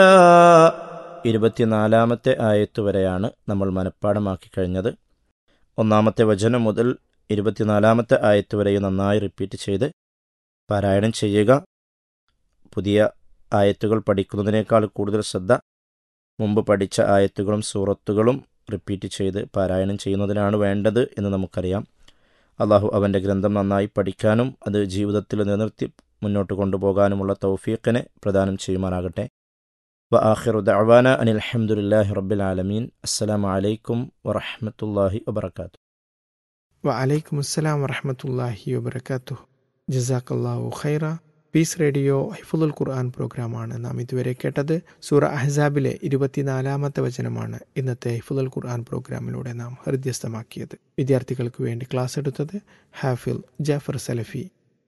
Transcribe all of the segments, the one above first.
ഇരുപത്തിനാലാമത്തെ ആയത്ത് വരെയാണ് നമ്മൾ മനഃപ്പാടമാക്കി കഴിഞ്ഞത് ഒന്നാമത്തെ വചനം മുതൽ ഇരുപത്തിനാലാമത്തെ ആയത്ത് വരെയും നന്നായി റിപ്പീറ്റ് ചെയ്ത് പാരായണം ചെയ്യുക പുതിയ ആയത്തുകൾ പഠിക്കുന്നതിനേക്കാൾ കൂടുതൽ ശ്രദ്ധ മുമ്പ് പഠിച്ച ആയത്തുകളും സൂറത്തുകളും റിപ്പീറ്റ് ചെയ്ത് പാരായണം ചെയ്യുന്നതിനാണ് വേണ്ടത് എന്ന് നമുക്കറിയാം അള്ളാഹു അവൻ്റെ ഗ്രന്ഥം നന്നായി പഠിക്കാനും അത് ജീവിതത്തിൽ നിലനിർത്തി മുന്നോട്ട് കൊണ്ടുപോകാനുമുള്ള തൗഫീഖിനെ പ്രദാനം ചെയ്യുമാറാകട്ടെ വ ആഖിറു ദഅവാന അനിൽ അൽഹംദുലില്ലാഹി റബ്ബിൽ ആലമീൻ അസ്സലാമു അലൈക്കും വറഹ്മത്തുള്ളാഹി വബറകാതുഹു വഅലൈക്കും അസ്സലാം വറഹമത്തല്ലാഹി വബർക്കാത്തു ജസാക്കല്ലാഹു ഖൈറ പീസ് റേഡിയോ ഹൈഫുൽ ഖുർആൻ പ്രോഗ്രാമാണ് നാം ഇതുവരെ കേട്ടത് സൂറ അഹ്സാബിലെ ഇരുപത്തിനാലാമത്തെ വചനമാണ് ഇന്നത്തെ ഹൈഫുൽ ഖുർആൻ പ്രോഗ്രാമിലൂടെ നാം ഹൃദ്യസ്ഥമാക്കിയത് വിദ്യാർത്ഥികൾക്ക് വേണ്ടി ക്ലാസ് എടുത്തത് ഹാഫിൽ ജാഫർ സലഫി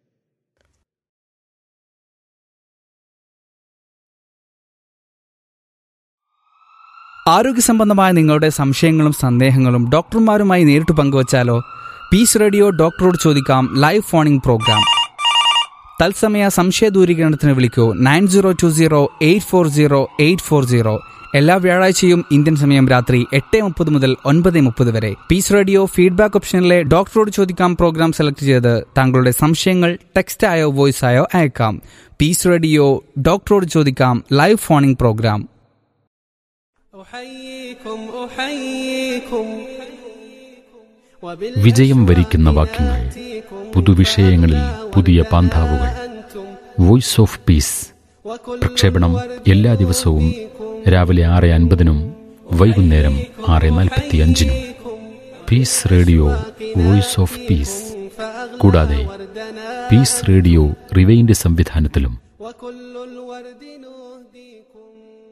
ആരോഗ്യസംബന്ധമായ നിങ്ങളുടെ സംശയങ്ങളും സന്ദേഹങ്ങളും ഡോക്ടർമാരുമായി നേരിട്ട് പങ്കുവച്ചാലോ പീസ് റേഡിയോ ഡോക്ടറോട് ചോദിക്കാം ലൈവ് ഫോണിംഗ് പ്രോഗ്രാം തത്സമയ സംശയ ദൂരീകരണത്തിന് വിളിക്കൂ nine zero two zero eight four zero eight four zero എല്ലാ വ്യാഴാഴ്ചയും ഇന്ത്യൻ സമയം രാത്രി എട്ട് മുപ്പത് മുതൽ ഒൻപത് മുപ്പത് വരെ പീസ് റേഡിയോ ഫീഡ്ബാക്ക് ഓപ്ഷനിലെ ഡോക്ടറോട് ചോദിക്കാം പ്രോഗ്രാം സെലക്ട് ചെയ്ത് താങ്കളുടെ സംശയങ്ങൾ ടെക്സ്റ്റ് ആയോ വോയിസ് ആയോ അയക്കാം പീസ് റേഡിയോ ഡോക്ടറോട് ചോദിക്കാം ലൈവ് ഫോണിംഗ് പ്രോഗ്രാം വിജയം വരിക്കുന്ന വാക്യങ്ങൾ പുതുവിഷയങ്ങളിൽ പുതിയ പാന്താവുകൾ വോയിസ് ഓഫ് പീസ് പ്രക്ഷേപണം എല്ലാ ദിവസവും രാവിലെ ആറ് അൻപതിനും വൈകുന്നേരം ആറ് നാൽപ്പത്തി അഞ്ചിനും peace radio voice of peace കൂടാതെ പീസ് റേഡിയോ റിവൈൻഡ് സംവിധാനത്തിലും وكل الورد نهديكم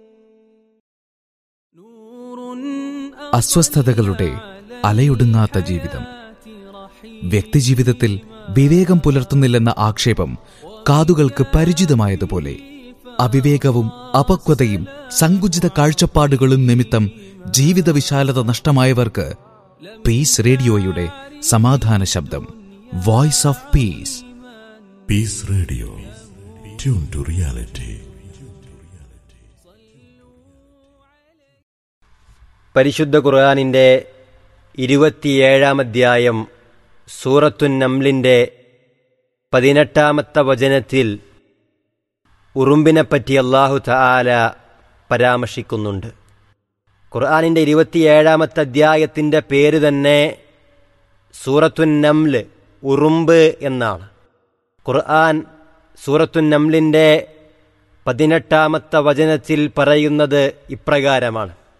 അസ്വസ്ഥതകളുടെ അലയൊടുങ്ങാത്ത ജീവിതം വ്യക്തിജീവിതത്തിൽ വിവേകം പുലർത്തുന്നില്ലെന്ന ആക്ഷേപം കാതുകൾക്ക് പരിചിതമായതുപോലെ അവിവേകവും അപക്വതയും സങ്കുചിത കാഴ്ചപ്പാടുകളും നിമിത്തം ജീവിത വിശാലത നഷ്ടമായവർക്ക് പീസ് റേഡിയോയുടെ സമാധാന ശബ്ദം voice of peace Peace Radio. Tune to reality. പരിശുദ്ധ ഖുർആാനിൻ്റെ ഇരുപത്തിയേഴാം അധ്യായം സൂറത്തുൻ നംലിൻ്റെ പതിനെട്ടാമത്തെ വചനത്തിൽ ഉറുമ്പിനെപ്പറ്റി അള്ളാഹു തആല പരാമർശിക്കുന്നുണ്ട് ഖുർആാനിൻ്റെ ഇരുപത്തിയേഴാമത്തെ അധ്യായത്തിൻ്റെ പേര് തന്നെ സൂറത്തുൻ നംല് ഉറുമ്പ് എന്നാണ് ഖുർആൻ സൂറത്തുൻ നംലിൻ്റെ പതിനെട്ടാമത്തെ വചനത്തിൽ പറയുന്നത് ഇപ്രകാരമാണ്